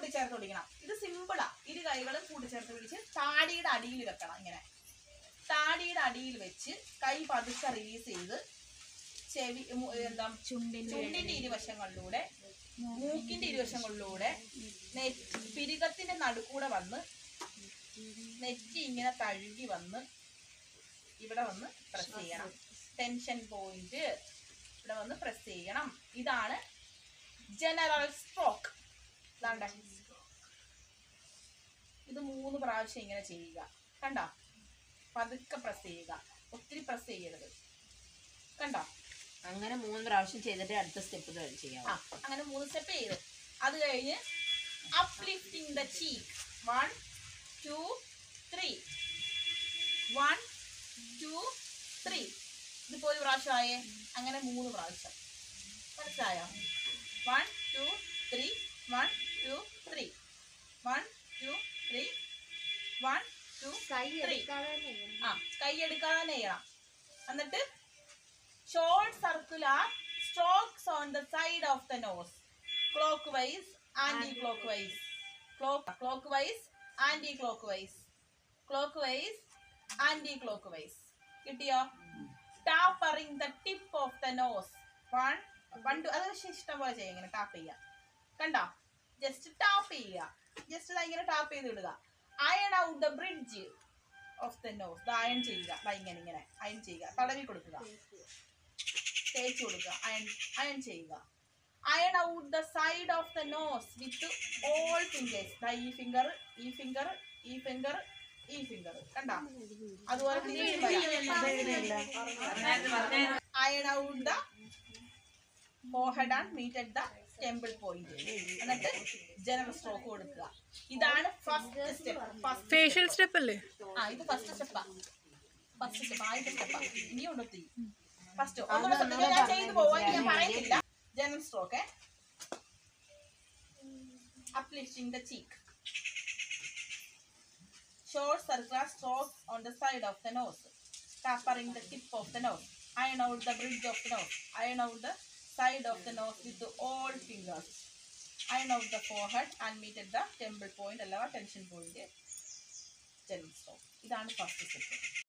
കൂട്ടിച്ചേർത്ത് പിടിക്കണം ഇത് സിമ്പിളാ ഇരു കൈകളും കൂട്ടിച്ചേർത്ത് പിടിച്ച് താടിയുടെ അടിയിൽ വെക്കണം ഇങ്ങനെ താടിയുടെ അടിയിൽ വെച്ച് കൈ പതുക്കെ റിലീസ് ചെയ്ത് ചെവി മു- എന്താ ചുണ്ടിന്റെ ചുണ്ടിന്റെ ഇരുവശങ്ങളിലൂടെ മൂക്കിന്റെ ഇരുവശങ്ങളിലൂടെ നെറ്റ് പിരികത്തിന്റെ നടുക്കൂടെ വന്ന് നെറ്റി ഇങ്ങനെ തഴുകി വന്ന് ഇവിടെ വന്ന് പ്രസ് ചെയ്യണം ടെൻഷൻ പോയിന്റ് ഇവിടെ വന്ന് പ്രസ് ചെയ്യണം ഇതാണ് ജനറൽ സ്ട്രോക്ക് ഇതാണ്ട ഇത് മൂന്ന് പ്രാവശ്യം ഇങ്ങനെ ചെയ്യുക കണ്ടോ പതുക്കെ പ്രസ് ചെയ്യുക ഒത്തിരി പ്രസ് ചെയ്യരുത് കണ്ടോ അങ്ങനെ മൂന്ന് പ്രാവശ്യം ചെയ്തിട്ട് അടുത്ത സ്റ്റെപ്പ് ചെയ്യാം ആ അങ്ങനെ മൂന്ന് സ്റ്റെപ്പ് ചെയ്ത് അത് കഴിഞ്ഞ് uplifting the cheek one two three one two three ഇതിപ്പോ ഒരു പ്രാവശ്യമായേ അങ്ങനെ മൂന്ന് പ്രാവശ്യം മനസ്സിലായോ one two three one two three one two three one two three ആ കൈ എടുക്കാതെ നെയ്യണം എന്നിട്ട് short circular strokes on the side of the nose clockwise anticlockwise clock clockwise anticlockwise clockwise anticlockwise കിട്ടിയോ tapering the tip of the nose one one two അത് പക്ഷേ ഇഷ്ടം പോലെ ചെയ്യാം ഇങ്ങനെ tap ചെയ്യാം കണ്ടോ just tap ചെയ്യുക ജസ്റ്റ് ഇങ്ങനെ ടാപ്പ് ചെയ്ത് വിടുക iron out the bridge of the nose the iron ചെയ്യുക ദാ ഇങ്ങനെ ഇങ്ങനെ അയൺ ചെയ്യുക തടവി കൊടുക്കുക തേച്ച് കൊടുക്കുക അയൺ അയൺ ചെയ്യുക iron out the side of the nose with all fingers ദാ ഈ ഫിംഗർ ഈ ഫിംഗർ ഈ ഫിംഗർ ഈ ഫിംഗർ കണ്ട അതുപോലെ iron out the forehead and meet at the temple point എന്നിട്ട് ജനറൽ സ്ട്രോക്ക് കൊടുക്കുക ഇതാണ് first step first facial step അല്ലേ ആ ഇത് ഫസ്റ്റ് സ്റ്റെപ്പാ ഫസ്റ്റ് സ്റ്റെപ്പ് ആദ്യത്തെ സ്റ്റെപ്പാ ഇനിയുണ്ട് ഒത്തിരി ഫസ്റ്റ് ഒന്നുകൂടെ ശ്രദ്ധിക്കുക ഞാൻ ചെയ്തു പോവാൻ ഞാൻ പറയുന്നില്ല general stroke uplifting the cheek short circular strokes on the side of the nose tapering the tip of the nose iron out the bridge of the nose iron out the side of the nose with all fingers iron out the forehead and meet at the temple point അല്ല tension point general stroke ഇതാണ് first step